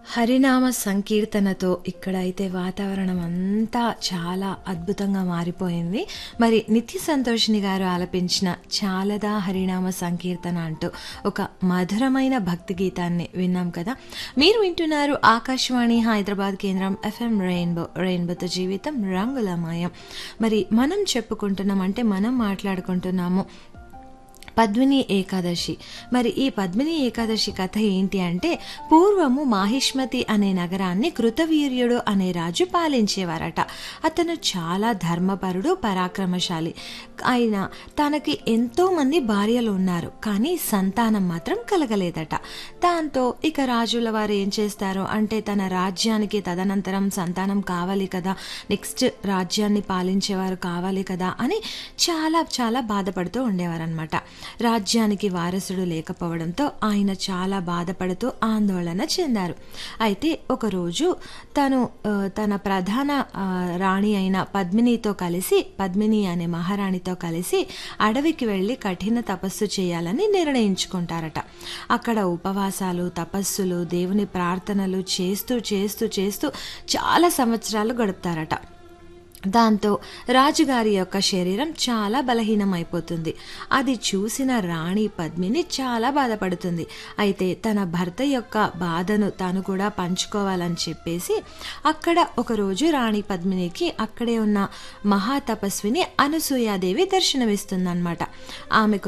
హరినామ సంకీర్తనతో ఇక్కడైతే వాతావరణం అంతా చాలా అద్భుతంగా మారిపోయింది మరి నిత్య సంతోషిని గారు ఆలపించిన చాలదా హరినామ సంకీర్తన అంటూ ఒక మధురమైన భక్తి గీతాన్ని విన్నాం కదా మీరు వింటున్నారు ఆకాశవాణి హైదరాబాద్ కేంద్రం ఎఫ్ఎం రెయిన్బో రెయిన్బోతో జీవితం రంగులమయం మరి మనం చెప్పుకుంటున్నాం అంటే మనం మాట్లాడుకుంటున్నాము పద్మిని ఏకాదశి మరి ఈ పద్మిని ఏకాదశి కథ ఏంటి అంటే పూర్వము మాహిష్మతి అనే నగరాన్ని కృతవీర్యుడు అనే రాజు పాలించేవారట అతను చాలా ధర్మపరుడు పరాక్రమశాలి ఆయన తనకి ఎంతో మంది భార్యలు ఉన్నారు కానీ సంతానం మాత్రం కలగలేదట దాంతో ఇక రాజుల వారు ఏం చేస్తారు అంటే తన రాజ్యానికి తదనంతరం సంతానం కావాలి కదా నెక్స్ట్ రాజ్యాన్ని పాలించేవారు కావాలి కదా అని చాలా చాలా బాధపడుతూ ఉండేవారనమాట రాజ్యానికి వారసుడు లేకపోవడంతో ఆయన చాలా బాధపడుతూ ఆందోళన చెందారు అయితే ఒకరోజు తను ఆ, తన ప్రధాన ఆ, రాణి అయిన పద్మినితో కలిసి పద్మిని అనే మహారాణితో కలిసి అడవికి వెళ్ళి కఠిన తపస్సు చేయాలని నిర్ణయించుకుంటారట అక్కడ ఉపవాసాలు తపస్సులు దేవుని ప్రార్థనలు చేస్తూ చేస్తూ చేస్తూ చాలా సంవత్సరాలు గడుపుతారట దాంతో రాజుగారి యొక్క శరీరం చాలా బలహీనమైపోతుంది అది చూసిన రాణి పద్మిని చాలా బాధపడుతుంది అయితే తన భర్త యొక్క బాధను తాను కూడా పంచుకోవాలని చెప్పేసి అక్కడ ఒకరోజు రాణి పద్మినికి అక్కడే ఉన్న మహాతపస్విని అనసూయాదేవి దర్శనమిస్తుందన్నమాట ఆమెకు